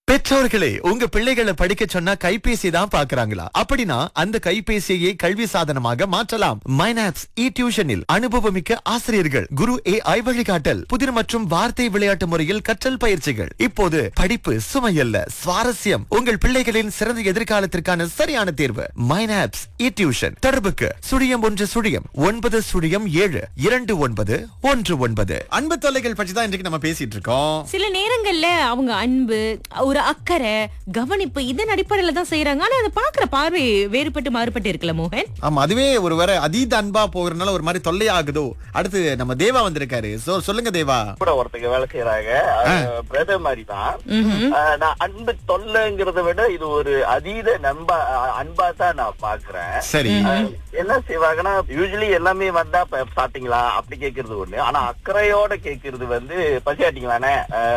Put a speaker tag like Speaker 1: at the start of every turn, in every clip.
Speaker 1: பெற்றோர்களே உங்க பிள்ளைகளை படிக்க சொன்னா கைபேசி தான் பாக்குறாங்களா அப்படின்னா அந்த கைபேசியை கல்வி சாதனமாக மாற்றலாம் மைனாப்ஸ் இ டியூஷனில் அனுபவமிக்க ஆசிரியர்கள் குரு ஏ ஐ வழிகாட்டல் புதிர் மற்றும் வார்த்தை விளையாட்டு முறையில் கற்றல் பயிற்சிகள் இப்போது படிப்பு சுமையல்ல சுவாரஸ்யம் உங்கள் பிள்ளைகளின் சிறந்த எதிர்காலத்திற்கான சரியான தேர்வு மைனாப்ஸ் இ டியூஷன் தொடர்புக்கு சுழியம் ஒன்று சுழியம் ஒன்பது சுழியம் ஏழு இரண்டு ஒன்பது ஒன்று ஒன்பது அன்பு தொல்லைகள் பற்றி தான் இன்றைக்கு நம்ம பேசிட்டு இருக்கோம்
Speaker 2: சில நேரங்கள்ல அவங்க அன்பு ஒரு அக்கறை கவனிப்பு இதன் அடிப்படையில தான் செய்யறாங்க ஆனா அதை பாக்குற பார்வை வேறுபட்டு மாறுபட்டு இருக்குல்ல மோகன்
Speaker 1: ஆமா அதுவே ஒருவேளை அதீத அன்பா போகிறதுனால ஒரு மாதிரி தொல்லை ஆகுதோ அடுத்து நம்ம தேவா வந்திருக்காரு சோ சொல்லுங்க தேவா
Speaker 3: கூட ஒருத்தங்க வேலை செய்யறாங்க பிரதர் மாதிரி தான் நான் அன்பு தொல்லைங்கிறத விட இது ஒரு அதீத நண்பா அஹ், அன்பா தான் நான் பாக்குறேன்
Speaker 1: சரி
Speaker 3: அஹ், என்ன செய்வாங்கன்னா யூஸ்வலி எல்லாமே வந்தா "இப்ப சாப்பிட்டீங்களா அப்படி கேக்குறது ஒண்ணு ஆனா அக்கறையோட கேக்குறது வந்து பசி ஆட்டிங்களானே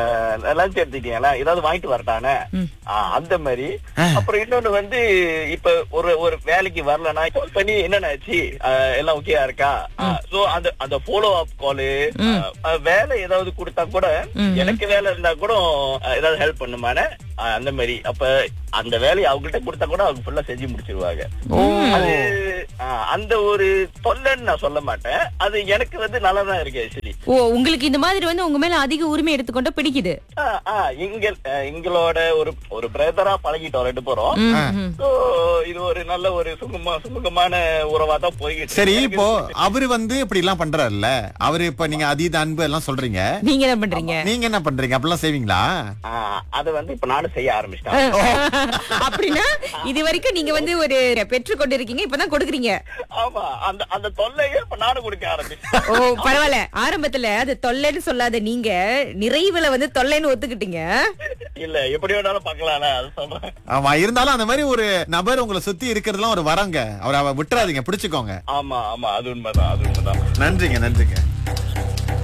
Speaker 3: லஞ்ச் எடுத்துட்டீங்களா ஏதாவது வாங்கிட்டு வரட்டானே ஆஹ், அந்த மாதிரி அப்புறம் இன்னொன்னு வந்து இப்ப ஒரு ஒரு வேலைக்கு வரலன்னா கால் பண்ணி என்னென்ன ஆச்சு அஹ், எல்லாம் ஓகேயா இருக்கா சோ அந்த அந்த ஃபாலோ அப் காலு வேலை ஏதாவது கொடுத்தா கூட எனக்கு வேலை இருந்தா கூட அஹ், ஏதாவது ஹெல்ப் பண்ணுமானே அஹ், அந்த மாதிரி அப்ப அந்த வேலையை அவங்ககிட்ட கொடுத்தா கூட அவங்க ஃபுல்லா செஞ்சு முடிச்சிருவாங்க அது அஹ், அந்த ஒரு தொல்லைன்னு நான் சொல்ல மாட்டேன் அது எனக்கு வந்து நல்லா தான் இருக்கு ஆக்சுவலி
Speaker 2: ஓ உங்களுக்கு இந்த மாதிரி வந்து உங்க மேல அதிக உரிமை எடுத்துக்கொண்ட பிடிக்குது
Speaker 3: இங்க அஹ், எங்களோட ஒரு ஒரு பிரதரா பழகிட்டோம் ரெண்டு பேரும் So, இது ஒரு நல்ல ஒரு சுகமா சுமூகமான உறவா தான் போய்கிட்டு
Speaker 1: சரி
Speaker 3: இருக்கு.
Speaker 1: இப்போ அவரு வந்து இப்படி எல்லாம் பண்றாருல்ல அவரு இப்ப நீங்க அதீத அன்பு எல்லாம் சொல்றீங்க
Speaker 2: நீங்க என்ன பண்றீங்க
Speaker 1: நீங்க என்ன பண்றீங்க அப்படிலாம் செய்வீங்களா
Speaker 3: ஆஹ் அதை வந்து இப்ப நானும் செய்ய ஆரம்பிச்சிட்டேன்
Speaker 2: அப்படின்னா இது வரைக்கும் நீங்க வந்து ஒரு பெற்றுக் கொண்டு இருக்கீங்க இப்பதான் கொடுக்குறீங்க
Speaker 3: ஆமா அந்த அந்த தொல்லையை இப்ப நானும் கொடுக்க ஆரம்பிச்சேன்
Speaker 2: ஓ பரவாயில்ல ஆரம்பத்துல அது தொல்லைன்னு சொல்லாத நீங்க நிறைவுல வந்து தொல்லைன்னு ஒத்துக்கிட்டீங்க
Speaker 3: இல்ல எப்படி வேணாலும் பாக்கலாம் அது சொல்றேன்
Speaker 1: ஆமா இருந்தாலும் அந்த மாதிரி ஒரு நபர் உங்களை சுத்தி இருக்கிறதுலாம் ஒரு வரங்க அவரை அவ விட்டுறாதீங்க பிடிச்சுக்கோங்க
Speaker 3: ஆமா ஆமா அது உண்மைதான் அது உண்மைதான்
Speaker 1: நன்றிங்க நன்றிங்க